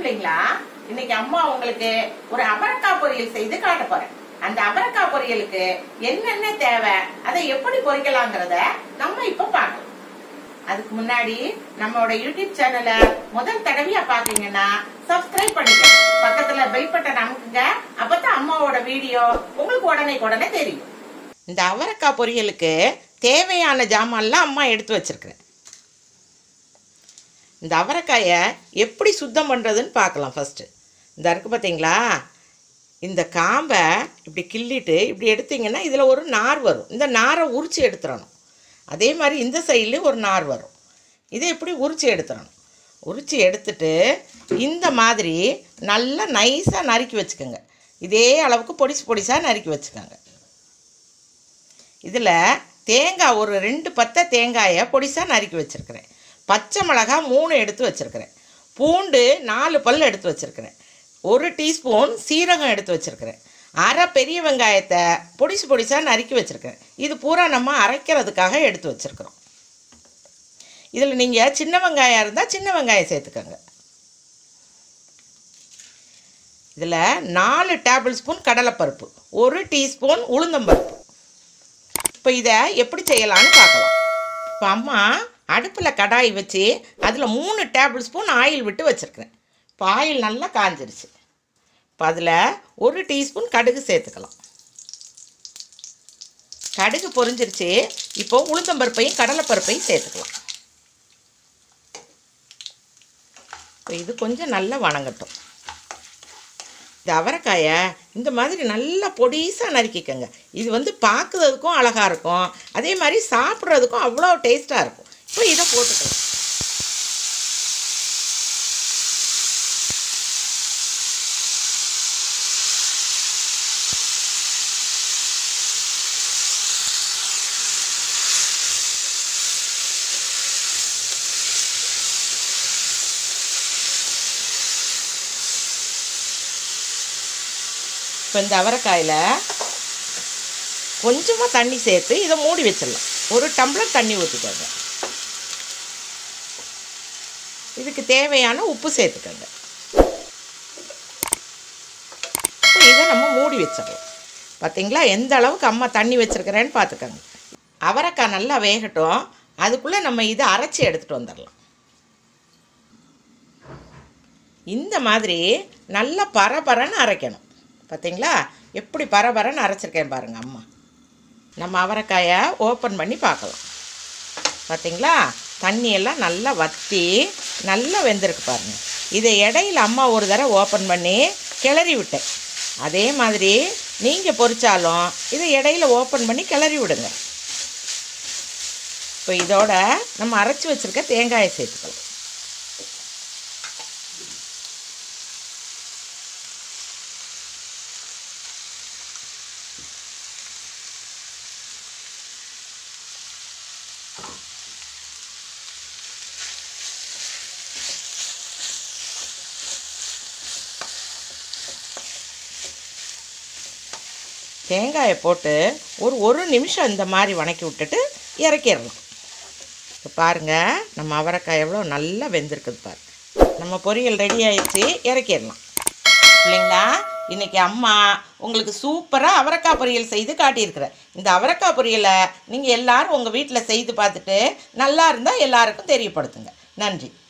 பிள்ளைங்களா இன்னைக்கு அம்மா உங்களுக்கு ஒரு அவரக்காய் பொரியல் செய்து காட்ட போறேன் அந்த அவரக்காய் பொரியலுக்கு என்னென்ன தேவை அதை எப்படி பொரிக்கலாங்கிறத நம்ம இப்ப பார்க்கலாம் அதுக்கு முன்னாடி நம்மளோட யூடியூப் சேனலை முதல் தடவையா பாத்தீங்கன்னா சப்ஸ்கிரைப் பண்ணிக்கோங்க பக்கத்துல பெல் பட்டன் அமுக்குங்க அப்பதான் அம்மாவோட வீடியோ உங்களுக்கு உடனே உடனே தெரியும் இந்த அவரக்காய் பொரியலுக்கு தேவையான ஜாமான்லாம் அம்மா எடுத்து வச்சிருக்கிறேன் இந்த அவரைக்காயை எப்படி சுத்தம் பண்ணுறதுன்னு பார்க்கலாம் ஃபஸ்ட்டு இந்த இருக்கு பார்த்தீங்களா இந்த காம்பை இப்படி கிள்ளிட்டு இப்படி எடுத்தீங்கன்னா இதில் ஒரு நார் வரும் இந்த நாரை உரித்து எடுத்துடணும் அதே மாதிரி இந்த சைட்லேயும் ஒரு நார் வரும் இதை இப்படி உரித்து எடுத்துடணும் உரித்து எடுத்துட்டு இந்த மாதிரி நல்லா நைஸாக நறுக்கி வச்சுக்கோங்க இதே அளவுக்கு பொடிசு பொடிசாக நறுக்கி வச்சுக்கோங்க இதில் தேங்காய் ஒரு ரெண்டு பத்தை தேங்காயை பொடிசாக நறுக்கி வச்சுருக்கிறேன் பச்சை மிளகாய் மூணு எடுத்து வச்சுருக்கிறேன் பூண்டு நாலு பல் எடுத்து வச்சுருக்கிறேன் ஒரு டீஸ்பூன் சீரகம் எடுத்து வச்சுருக்கிறேன் அரை பெரிய வெங்காயத்தை பொடிசு பொடிசாக நறுக்கி வச்சுருக்கிறேன் இது பூரா நம்ம அரைக்கிறதுக்காக எடுத்து வச்சுருக்கிறோம் இதில் நீங்கள் சின்ன வெங்காயம் இருந்தால் சின்ன வெங்காயம் சேர்த்துக்கோங்க இதில் நாலு டேபிள் ஸ்பூன் கடலைப்பருப்பு ஒரு டீஸ்பூன் உளுந்தம்பருப்பு இப்போ இதை எப்படி செய்யலான்னு பார்க்கலாம் இப்போ அம்மா அடுப்பில் கடாய் வச்சு அதில் மூணு டேபிள் ஸ்பூன் ஆயில் விட்டு வச்சுருக்கிறேன் இப்போ ஆயில் நல்லா காஞ்சிருச்சு இப்போ அதில் ஒரு டீஸ்பூன் கடுகு சேர்த்துக்கலாம் கடுகு பொரிஞ்சிருச்சு இப்போ உளுந்தம்பருப்பையும் கடலைப்பருப்பையும் சேர்த்துக்கலாம் இப்போ இது கொஞ்சம் நல்லா வணங்கட்டும் இந்த அவரைக்காயை இந்த மாதிரி நல்லா பொடிசாக நறுக்கிக்கங்க இது வந்து பார்க்குறதுக்கும் அழகாக இருக்கும் அதே மாதிரி சாப்பிட்றதுக்கும் அவ்வளோ டேஸ்ட்டாக இருக்கும் இப்போ இதை போட்டுக்கலாம் இப்போ இந்த அவரைக்காயில் கொஞ்சமாக தண்ணி சேர்த்து இதை மூடி வச்சிடலாம் ஒரு டம்ளர் தண்ணி ஊற்றிக்கோங்க இதுக்கு தேவையான உப்பு சேர்த்துக்கோங்க இப்போ இதை நம்ம மூடி வச்சிடலாம் பார்த்தீங்களா எந்த அளவுக்கு அம்மா தண்ணி வச்சுருக்கிறேன்னு பார்த்துக்கோங்க அவரைக்காய் நல்லா வேகட்டும் அதுக்குள்ளே நம்ம இதை அரைச்சி எடுத்துகிட்டு வந்துடலாம் இந்த மாதிரி நல்லா பரபரன்னு அரைக்கணும் பார்த்தீங்களா எப்படி பரபரன்னு அரைச்சிருக்கேன் பாருங்கள் அம்மா நம்ம அவரைக்காயை ஓப்பன் பண்ணி பார்க்கலாம் பார்த்தீங்களா தண்ணியெல்லாம் நல்லா வற்றி நல்லா வெந்திருக்கு பாருங்கள் இதை இடையில அம்மா ஒரு தடவை ஓப்பன் பண்ணி கிளறி விட்டேன் அதே மாதிரி நீங்கள் பொரிச்சாலும் இதை இடையில ஓப்பன் பண்ணி கிளறி விடுங்க இப்போ இதோட நம்ம அரைச்சி வச்சுருக்க தேங்காயை சேர்த்துக்கலாம் தேங்காயை போட்டு ஒரு ஒரு நிமிஷம் இந்த மாதிரி வணக்கி விட்டுட்டு இறக்கிடலாம் இப்போ பாருங்கள் நம்ம அவரைக்காய் எவ்வளோ நல்லா வெந்திருக்குது பாரு நம்ம பொரியல் ரெடி ஆயிடுச்சு இறக்கிடலாம் இல்லைங்களா இன்றைக்கி அம்மா உங்களுக்கு சூப்பராக அவரைக்காய் பொரியல் செய்து காட்டியிருக்கிறேன் இந்த அவரைக்காய் பொரியலை நீங்கள் எல்லாரும் உங்கள் வீட்டில் செய்து பார்த்துட்டு நல்லா இருந்தால் எல்லாருக்கும் தெரியப்படுத்துங்க நன்றி